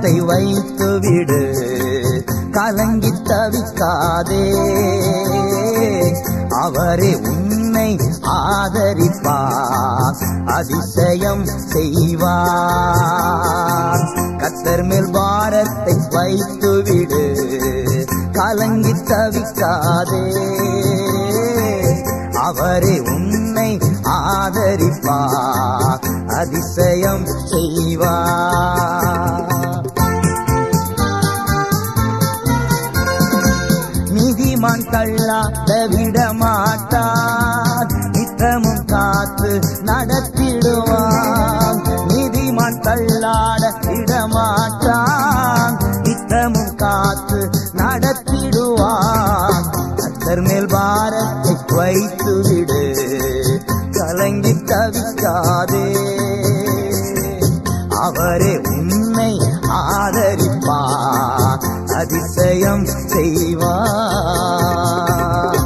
பாரத்தை வைத்து விடு கலங்கி தவிக்காதே அவரே உன்னை ஆதரிப்பார் அதிசயம் செய்வார் கத்தர் மேல் பாரத்தை வைத்து விடு கலங்கி தவிக்காதே அவரே உன்னை ஆதரிப்பார் அதிசயம் செய்வார் நீதிமான் தள்ளாத விட மாட்டார் நித்தமும் காத்து நடத்திடுவான் நீதிமான் தள்ளாட விட மாட்டான் நித்தமும் காத்து நடத்திடுவான் கத்தர் மேல் பாரத்தை வைத்து விடு கலங்கி தவிக்காதே அவரே உன்னை ஆதரிப்பார் அதிசயம் செய்வார்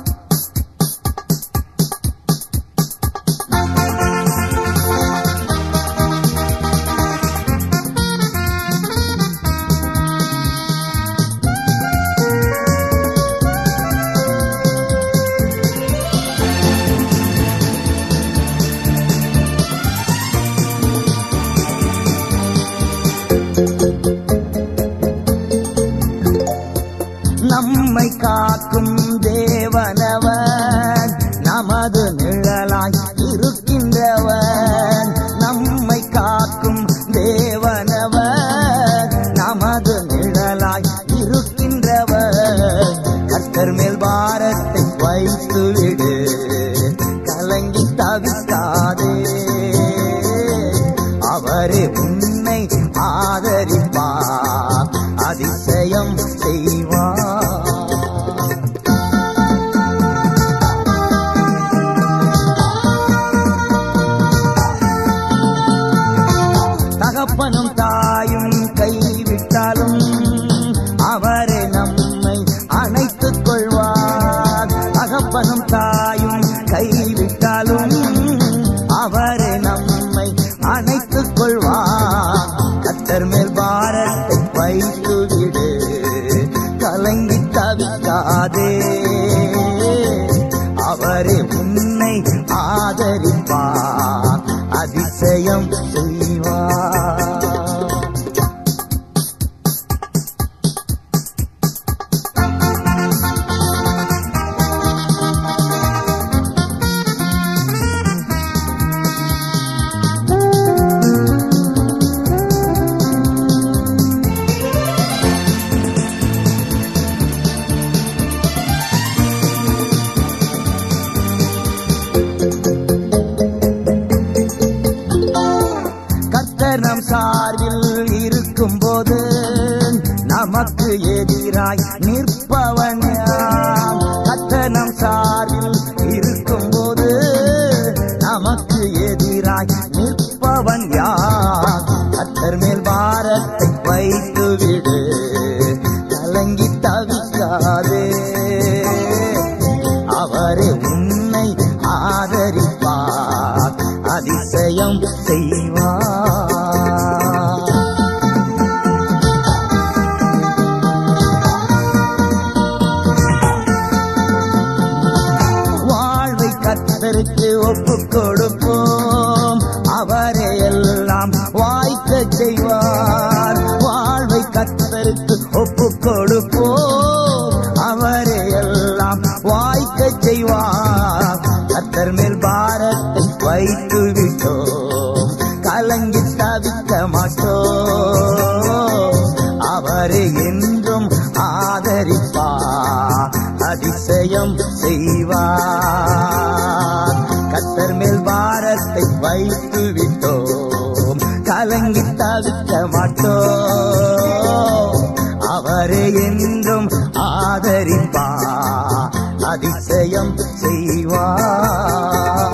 நம்மை காக்கும் தேவனவன் நமது நிழலாய் இருக்கின்றவன் நம்மை காக்கும் தேவனவன் நமது நிழலாய் இருக்கின்றவன் கர்த்தர் மேல் பாரத்தை வைத்து விடு கலங்கி தவிக்காதே அவரே உன்னை ஆதரிப்பார் அதிசயம் செய்வார் தகப்பனும் தாயும் கைவிட்டாலும் அவரே நம்மை அணைத்துக் கொள்வார் தகப்பனும் தாயும் கைவிட்டாலும் அவரே நம்மை அணைத்துக் கொள்வார் கத்தர் மேல் பாரத்தை வைத்து விடு கலங்கி தவிக்காதே அவரே உன்னை ஆதரிப்பார் அதிசயம் செய்வார் கர்த்தர் நம் சார்பில் இருக்கும் போது நமக்கு எதிராய் நிற்பவன் யார்? கர்த்தர் நம் சார்பில் இருக்கும் போது நமக்கு எதிராய் நிற்பவன் யார் கர்த்தர் மேல் பாரத்தை வைத்து விடு கலங்கி தவிக்காதே அவரே உன்னை ஆதரிப்பார் அதிசயம் செய்வார் வாழ்வை கத்தருக்கு ஒப்பு கொடுப்போம் அவரே எல்லாம் வாய்க்க செய்வார் வாழ்வை கத்தருக்கு ஒப்பு கொடுப்போம் அவரே எல்லாம் வாய்க்க செய்வார் கத்தர் மேல் பாரத்தை வைத்து விட்டோம் கலங்கி தவிக்க மாட்டோம் அவரே என்றும் ஆதரிப்பார் அதிசயம் செய்வார் கத்தர் மேல் பாரத்தை வைத்து விட்டோம் கலங்கி தவிக்க மாட்டோம் அவரே என்றும் ஆதரிப்பார் அதிசயம் செய்வார்